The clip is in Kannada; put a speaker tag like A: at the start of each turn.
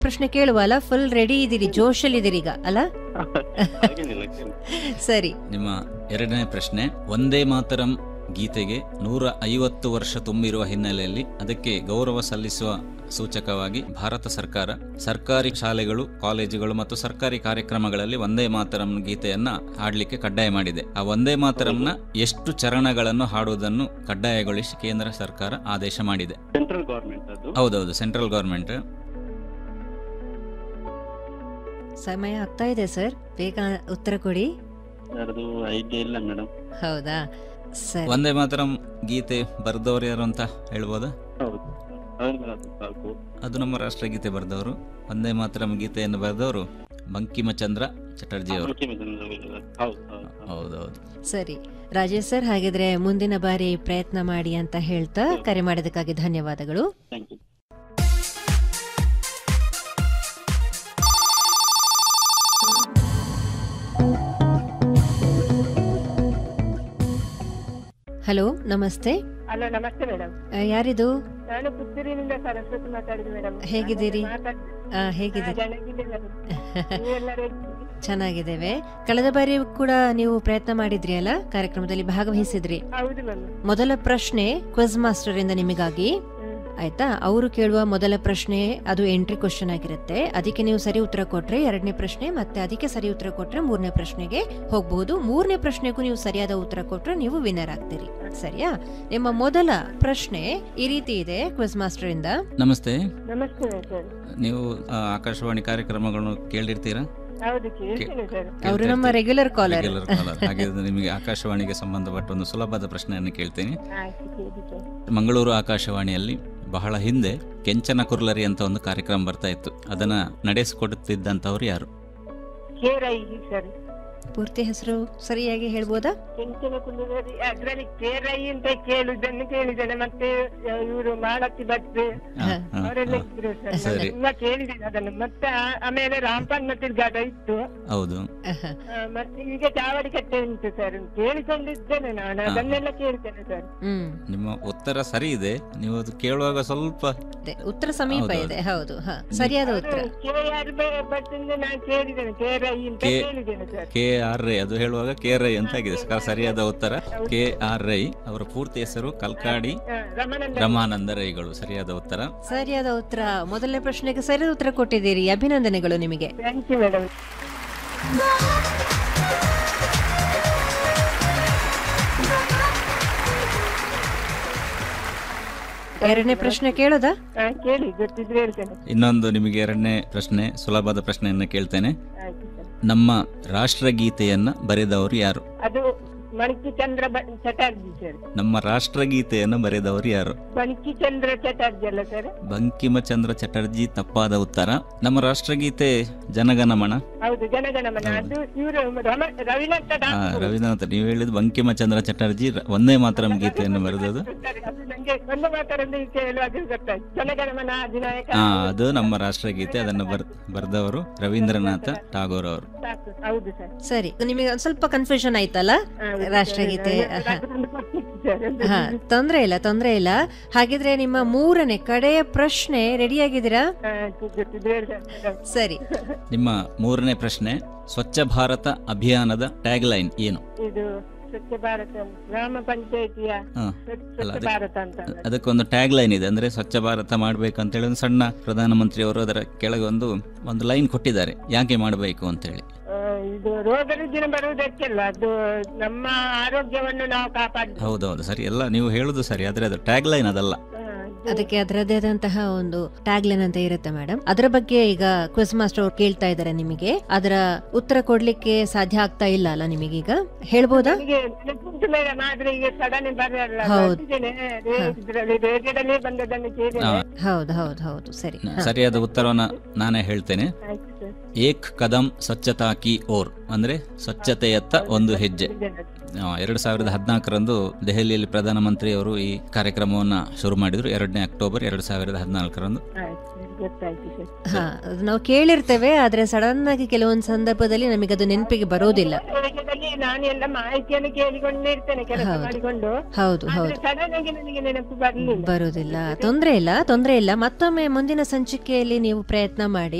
A: ಪ್ರಶ್ನೆ ಕೇಳುವ ಅಲ್ಲ ಫುಲ್ ರೆಡಿ ಇದ್ದೀರಿ ಜೋಶಲ್ಲಿ ಇದ್ದೀರಿ ಈಗ ಅಲ್ಲ
B: ಹಾಗೇನಿಲ್ಲ ಕೇಳಿ
A: ಸರಿ
C: ನಿಮ್ಮ ಎರಡನೇ ಪ್ರಶ್ನೆ ಒಂದೇ ಮಾತರಂ ಗೀತೆಗೆ ನೂರ ಐವತ್ತು ವರ್ಷ ತುಂಬಿರುವ ಹಿನ್ನೆಲೆಯಲ್ಲಿ ಅದಕ್ಕೆ ಗೌರವ ಸಲ್ಲಿಸುವ ಸೂಚಕವಾಗಿ ಭಾರತ ಸರ್ಕಾರ ಸರ್ಕಾರಿ ಶಾಲೆಗಳು ಕಾಲೇಜುಗಳು ಮತ್ತು ಸರ್ಕಾರಿ ಕಾರ್ಯಕ್ರಮಗಳಲ್ಲಿ ಒಂದೇ ಮಾತರಂ ಗೀತೆಯನ್ನ ಹಾಡಲಿಕ್ಕೆ ಕಡ್ಡಾಯ ಮಾಡಿದೆ ಆ ಒಂದೇ ಮಾತರಂನ ಎಷ್ಟು ಚರಣಗಳನ್ನು ಹಾಡುವುದನ್ನು ಕಡ್ಡಾಯಗೊಳಿಸಿ ಕೇಂದ್ರ ಸರ್ಕಾರ ಆದೇಶ ಮಾಡಿದೆ
B: ಸೆಂಟ್ರಲ್ ಗವರ್ಮೆಂಟ್ ಅದು
C: ಹೌದೌದು ಸೆಂಟ್ರಲ್ ಗವರ್ಮೆಂಟ್
A: ಸಮಯ ಆಗ್ತಾ ಇದೆ ಸರ್ ಬೇಗ ಉತ್ತರ ಕೊಡಿ
B: ಅದು ಐಡಿಯಾ ಇಲ್ಲ ಮೇಡಮ್
A: ಹೌದಾ ಸರಿ
C: ಒಂದೇ ಮಾತರಂ ಗೀತೆ ಬರೆದವರು ಯಾರು ಅಂತ ಹೇಳ್ಬೋದಾ
B: ಹೌದು ಅವ್ರಿಗೆ ಅದು ಸಾಕು
C: ಅದು ನಮ್ಮ ರಾಷ್ಟ್ರಗೀತೆ ಬರೆದವರು ಒಂದೇ ಮಾತರಂ ಗೀತೆಯನ್ನು ಬರೆದವರು ಬಂಕಿಮಚಂದ್ರ ಚಟರ್ಜಿ ಅವರು
B: ಮುಖ್ಯಮಂತ್ರಿ ಹೌದು ಹೌದು ಹೌದು
A: ಸರಿ
C: ಹೌದೌದು
A: ರಾಜೇಶ್ ಸರ್ ಹಾಗಿದ್ರೆ ಮುಂದಿನ ಬಾರಿ ಪ್ರಯತ್ನ ಮಾಡಿ ಅಂತ ಹೇಳ್ತಾ ಕರೆ ಮಾಡಿದಕ್ಕಾಗಿ ಧನ್ಯವಾದಗಳು
B: ಥ್ಯಾಂಕ್ ಯು
A: ಹಲೋ ನಮಸ್ತೆ
D: ಹಲೋ ನಮಸ್ತೆ ಮೇಡಮ್
A: ಆ, ಯಾರಿದು
D: ನಾನು ಪುತ್ತೂರಿನಿಂದ ಸರಸ್ವತಿ ಮಾತಾಡಿದ್ದು ಮೇಡಮ್
A: ಹೇಗಿದ್ದೀರಿ? ಆ, ಹೇಗಿದ್ದೀರಿ
D: ನೀವೆಲ್ಲರೂ
A: ಚೆನ್ನಾಗಿದ್ದೇವೆ ಕಳೆದ ಬಾರಿ ಕೂಡ ನೀವು ಪ್ರಯತ್ನ ಮಾಡಿದ್ರಿ ಅಲ್ಲ ಕಾರ್ಯಕ್ರಮದಲ್ಲಿ ಭಾಗವಹಿಸಿದ್ರಿ
D: ಹೌದು ಮ್ಯಾಮ್
A: ಮೊದಲ ಪ್ರಶ್ನೆ ಕ್ವಿಜ್ ಮಾಸ್ಟರ್ ಇಂದ ನಿಮಗಾಗಿ ಆಯ್ತಾ ಅವರು ಕೇಳುವ ಮೊದಲ ಪ್ರಶ್ನೆ ಅದು ಎಂಟ್ರಿ ಕ್ವಶನ್ ಆಗಿರುತ್ತೆ ಅದಕ್ಕೆ ನೀವು ಸರಿ ಉತ್ತರ ಕೊಟ್ರೆ ಎರಡನೇ ಪ್ರಶ್ನೆ ಮತ್ತೆ ಅದಕ್ಕೆ ಸರಿ ಉತ್ತರ ಕೊಟ್ರೆ ಮೂರನೇ ಪ್ರಶ್ನೆಗೆ ಹೋಗಬಹುದು ಮೂರನೇ ಪ್ರಶ್ನೆಗೂ ನೀವು ಸರಿಯಾದ ಉತ್ತರ ಕೊಟ್ರೆ ನೀವು ವಿನ್ನರ್ ಆಗ್ತೀರಿ ಸರಿಯಾ ನಿಮ್ಮ ಮೊದಲ ಪ್ರಶ್ನೆ ಈ ರೀತಿ ಇದೆ ಕ್ವಿಜ್ ಮಾಸ್ಟರ್ ಇಂದ
C: ನಮಸ್ತೆ
D: ನಮಸ್ತೆ ಸರ್
C: ನೀವು ಆ, ಆಕಾಶವಾಣಿ ಕಾರ್ಯಕ್ರಮಗಳನ್ನು ಕೇಳಿರ್ತೀರಾ
D: ಹೌದು ಕೇಳ್ತೀನಿ ಸರ್
A: ಅವರು ನಮ್ಮ ರೆಗ್ಯುಲರ್ ಕಾಲರ್
C: Regular caller. ಹಾಗೆ ಅದು ನಿಮಗೆ ಆಕಾಶವಾಣಿಗೆ ಸಂಬಂಧಪಟ್ಟ ಒಂದು ಸುಲಭದ ಪ್ರಶ್ನೆಯನ್ನು ಕೇಳ್ತೀನಿ
D: ಆಯ್ತು ಕೇಳಿ ಸರ್
C: ಮಂಗಳೂರು ಆಕಾಶವಾಣಿಯಲ್ಲಿ ಬಹಳ ಹಿಂದೆ ಕೆಂಚನ ಕುರ್ಲರಿ ಅಂತ ಒಂದು ಕಾರ್ಯಕ್ರಮ ಬರ್ತಾ ಇತ್ತು ಅದನ್ನ ನಡೆಸಿಕೊಡುತ್ತಿದ್ದಂಥವ್ರು ಯಾರು
D: ಕೇರೈ ಸರ್
A: ಪೂರ್ತಿ ಹೆಸರು ಸರಿಯಾಗಿ ಹೇಳ್ಬೋದಾ
D: ಕೆಂಚನ ಕುಂದರಿ ಅದ್ರಲ್ಲಿ ಕೇರೈ ಅಂತ ಕೇಳುದನ್ನು ಕೇಳಿದ್ದೇನೆ ಮತ್ತೆ ಇವರು ಮಾಲತಿ ಭಟ್ರು
C: ಆ, ಆ,
D: ಅವರೆಲ್ಲ
C: ಆ.
D: ಇದ್ರು ಸರ್
C: ಸರಿ.
D: ನಾನು ತುಂಬಾ ಕೇಳಿದ್ದೇನೆ ಅದನ್ನು ಮತ್ತೆ ಆ- ಆಮೇಲೆ ರಾಮಪನ್ನ ತಿರ್ಗಾಟ ಇತ್ತು
C: ಹೌದು
A: ಆಹಾ.
D: ಆ, ಮತ್ತೆ ಈಗ ಚಾವಡಿ ಕಟ್ಟೆ ಉಂಟು ಸರ್ ಕೇಳಿಕೊಂಡಿದ್ದೇನೆ ನಾನು
C: ಹಾ.
D: ಅದನ್ನೆಲ್ಲ ಕೇಳ್ತೇನೆ ಸರ್
A: ಹ್ಮ್
C: ನಿಮ್ಮ ಉತ್ತರ ಸರಿ ಇದೆ ನೀವು ಅದು ಕೇಳುವಾಗ ಸ್ವಲ್ಪ
A: ಅದೇ, ಉತ್ತರ ಸಮೀಪ
C: ಹೌದು,
A: ಇದೆ ಹೌದು ಹ ಸರಿಯಾದ ಉತ್ತರ
D: ಕೆ ಆರ್ ಭಟ್ ಇಂದ ನಾನು ಕೇಳಿದ್ದೇನೆ ಕೆ ರೈ ಅಂತ
C: ಕೆ-
D: ಕೇಳಿದ್ದೇನೆ ಸರ್
C: ಕೆ ಆರ್ ರೈ ಅದು ಹೇಳುವಾಗ ಕೆ ರೈ ಅಂತ ಆಗಿದೆ ಸ- ಸರಿಯಾದ ಉತ್ತರ ಕೆ ಆರ್ ರೈ ಅವರ ಪೂರ್ತಿ ಹೆಸರು ಕಲ್ಕಾಡಿ
D: ಆ, ರಮಾನಂದ
C: ರಮಾನಂದ ರೈಗಳು ಸರಿಯಾದ ಉತ್ತರ
A: ಸರಿಯಾದ ಉತ್ತರ ಮೊದಲನೇ ಪ್ರಶ್ನೆಗೆ ಸರಿಯಾದ ಉತ್ತರ ಕೊಟ್ಟಿದ್ದೀರಿ ಅಭಿನಂದನೆಗಳು ನಿಮಗೆ
D: ಥ್ಯಾಂಕ್ ಯು ಮೇಡಮ್
A: ಎರಡನೇ ಪ್ರಶ್ನೆ ಕೇಳೋದಾ
D: ಕೇಳಿ ಗೊತ್ತಿದ್ರೆ ಹೇಳ್ತೇನೆ
C: ಇನ್ನೊಂದು ನಿಮಗೆ ಎರಡನೇ ಪ್ರಶ್ನೆ ಸುಲಭದ ಪ್ರಶ್ನೆಯನ್ನು ಕೇಳ್ತೇನೆ
D: ಆಯ್ತು ಸರ್
C: ನಮ್ಮ ರಾಷ್ಟ್ರಗೀತೆಯನ್ನ ಬರೆದವರು ಯಾರು
D: ಅದು ಮಣಿಕಿ ಚಂದ್ರ ಬ- ಚಟರ್ಜಿ ಸರ್
C: ನಮ್ಮ ರಾಷ್ಟ್ರಗೀತೆಯನ್ನು ಬರೆದವರು ಯಾರು
D: ಮಣಿಕಿ ಚಂದ್ರ ಚಟರ್ಜಿ ಅಲ್ಲ ಸರ್
C: ಬಂಕಿಮಚಂದ್ರ ಚಟರ್ಜಿ ತಪ್ಪಾದ ಉತ್ತರ ನಮ್ಮ ರಾಷ್ಟ್ರಗೀತೆ ಜನಗಣಮನ
D: ಹೌದು ಜನಗಣಮನ ಅದು ಇವರು ರವಿನಾಥ
C: ಆ,
D: ಠಾಕೂರ್.
C: ರವೀಂದ್ರನಾಥ್ ನೀವು ಹೇಳಿದ್ದು ಬಂಕಿಮಚಂದ್ರ ಚಟರ್ಜಿ ರ- ಒಂದೇ ಮಾತರಂ ಗೀತೆಯನ್ನು ಬರೆದದು
D: ಸರಿ, ಅದು ನಂಗೆ ಒಂದು ಮಾತಾಡಲು ಕೇಳುವಾಗ ಗೊತ್ತಾಯ್ತು ಜನಗಣಮನ ಅಧಿನಾಯಕ
C: ಆ ಅದು ನಮ್ಮ ರಾಷ್ಟ್ರಗೀತೆ ಅದನ್ನು ಬರ್ ಬರೆದವರು ರವೀಂದ್ರನಾಥ ಟಾಗೋರ್ ಅವರು
D: ಸಾಕು. ಹೌದು ಸರ್
A: ಸರಿ ನಿಮಗೆ ಒಂದ್ ಸ್ವಲ್ಪ ಕನ್ಫ್ಯೂಷನ್ ಆಯ್ತಲ್ಲ
D: ಹೌದು ಸರ್.
A: ರಾಷ್ಟ್ರಗೀತೆ, ಆಹಾ.
D: ಅದೊಂದು ಗೊತ್ತಿತ್ತು ಸರ್. ಅದು
A: ಹಾ ತೊಂದ್ರೆ ಇಲ್ಲ ತೊಂದ್ರೆ ಇಲ್ಲ ಹಾಗಿದ್ರೆ ನಿಮ್ಮ ಮೂರನೇ ಕಡೆಯ ಪ್ರಶ್ನೆ ರೆಡಿ ಆಗಿದ್ದೀರಾ
D: ಹಾ, ಗೊತ್ತಿದ್ರೆ ಹೇಳ್ತೇನೆ ಮೇಡಮ್.
C: ಸರಿ ನಿಮ್ಮ ಮೂರನೇ ಪ್ರಶ್ನೆ ಸ್ವಚ್ಛ ಭಾರತ ಅಭಿಯಾನದ ಟ್ಯಾಗ್ ಲೈನ್ ಏನು
D: ಇದು ಸ್ವಚ್ಛ ಭಾರತ ಗ್ರಾಮ ಪಂಚಾಯತಿಯ
C: ಹಾ,
D: ಸ್ವಚ್ಛ
C: ಅಲ್ಲ,
D: ಸ್ವಚ್ಛ
C: ಅದಕ್ಕೆ-
D: ಭಾರತ ಅಂತ ಅಲ್ಲ?
C: ಅದಕ್ಕೊಂದು ಟ್ಯಾಗ್ ಲೈನ್ ಇದೆ ಅಂದ್ರೆ ಸ್ವಚ್ಛ ಭಾರತ ಮಾಡ್ಬೇಕಂತ ಹೇಳಿ ಒಂದು ಸಣ್ಣ ಪ್ರಧಾನಮಂತ್ರಿ ಅವರು ಅದರ ಕೆಳಗೆ ಒಂದು ಒಂದು ಲೈನ್ ಕೊಟ್ಟಿದ್ದಾರೆ ಯಾಕೆ ಮಾಡಬೇಕು ಅಂತ ಹೇಳಿ
D: ಆ, ಇದು ರೋಗ ರುಜಿನ ಬರುವುದಕ್ಕೆಲ್ಲ ಅದು ನಮ್ಮ ಆರೋಗ್ಯವನ್ನು ನಾವು ಕಾಪಾಡ
C: ಹೌದೌದು ಸರಿ ಎಲ್ಲ ನೀವು ಹೇಳುದು ಸರಿ ಆದ್ರೆ ಅದು ಟ್ಯಾಗ್ ಲೈನ್ ಅದಲ್ಲ
A: ಅದಕ್ಕೆ ಅದರದ್ದೇ ಆದಂತಹ ಒಂದು ಟ್ಯಾಗ್ ಲೈನ್ ಅಂತ ಇರುತ್ತೆ ಮೇಡಮ್ ಅದರ ಬಗ್ಗೆ ಈಗ ಕ್ವಿಸ್ ಮಾಸ್ಟರ್ ಅವ್ರು ಕೇಳ್ತಾ ಇದ್ದಾರೆ ನಿಮಗೆ ಅದರ ಉತ್ತರ ಕೊಡ್ಲಿಕ್ಕೆ ಸಾಧ್ಯ ಆಗ್ತಾ ಇಲ್ಲ ಅಲ್ಲ ನಿಮಗೀಗ ಹೇಳ್ಬೋದಾ
D: ನನಗೆ ನೆನಪುಂಟು ಮೇಡಮ್ ಆದ್ರೆ ಈಗ ಸಡನ್ ಬರಲ್ಲ
A: ಹೌದು.
D: ಬರ್ತಿದ್ದೇನೆ. ರೇ- ಇದ್ರಲ್ಲಿ ರೇಡಿಯೋದಲ್ಲೇ ಬಂದದನ್ನು ಕೇಳಿದೆ
C: ಹಾ.
A: ಹೌದು ಹೌದು ಹೌದು ಸರಿ ಹ.
C: ಸರಿಯಾದ ಉತ್ತರವನ್ನ ನಾನೇ ಹೇಳ್ತೇನೆ
D: ಆಯ್ತು ಸರ್
C: ಏಕ್ ಕದಂ ಸ್ವಚ್ಛತಾ ಕಿ ಓರ್ ಅಂದ್ರೆ ಸ್ವಚ್ಛತೆಯತ್ತ ಒಂದು ಹೆಜ್ಜೆ ಆ, ಎರಡು ಸಾವಿರದ ಹದಿನಾಲ್ಕರಂದು ದೆಹಲಿಯಲ್ಲಿ ಪ್ರಧಾನಮಂತ್ರಿಯವರು ಈ ಕಾರ್ಯಕ್ರಮವನ್ನ ಶುರು ಮಾಡಿದ್ರು ಎರಡನೇ ಅಕ್ಟೋಬರ್ ಎರಡು ಸಾವಿರದ ಹದಿನಾಲ್ಕರಂದು
D: ಆಯ್ತು ಸರ್ ಗೊತ್ತಾಯ್ತು ಸರ್
A: ಹಾ ಅದು ನಾವು ಕೇಳಿರ್ತೇವೆ ಆದ್ರೆ ಸಡನ್ ಆಗಿ ಕೆಲವೊಂದು ಸಂದರ್ಭದಲ್ಲಿ ನಮಗೆ ಅದು ನೆನಪಿಗೆ ಬರೋದಿಲ್ಲ
D: ವೇಗದಲ್ಲಿ ನಾನು ಎಲ್ಲ ಮಾಹಿತಿಯನ್ನು ಕೇಳಿಕೊಂಡೇ ಇರ್ತೇನೆ ಕೆಲಸ
A: ಹೌದು.
D: ಮಾಡಿಕೊಂಡು
A: ಹೌದು
D: ಆದ್ರೆ
A: ಹೌದು
D: ಸಡನ್ ಆಗಿ ನನಗೆ ನೆನಪು ಬರ್ಲಿಲ್ಲ
A: ಬರುದಿಲ್ಲ ತೊಂದ್ರೆ ಇಲ್ಲ ತೊಂದ್ರೆ ಇಲ್ಲ ಮತ್ತೊಮ್ಮೆ ಮುಂದಿನ ಸಂಚಿಕೆಯಲ್ಲಿ ನೀವು ಪ್ರಯತ್ನ ಮಾಡಿ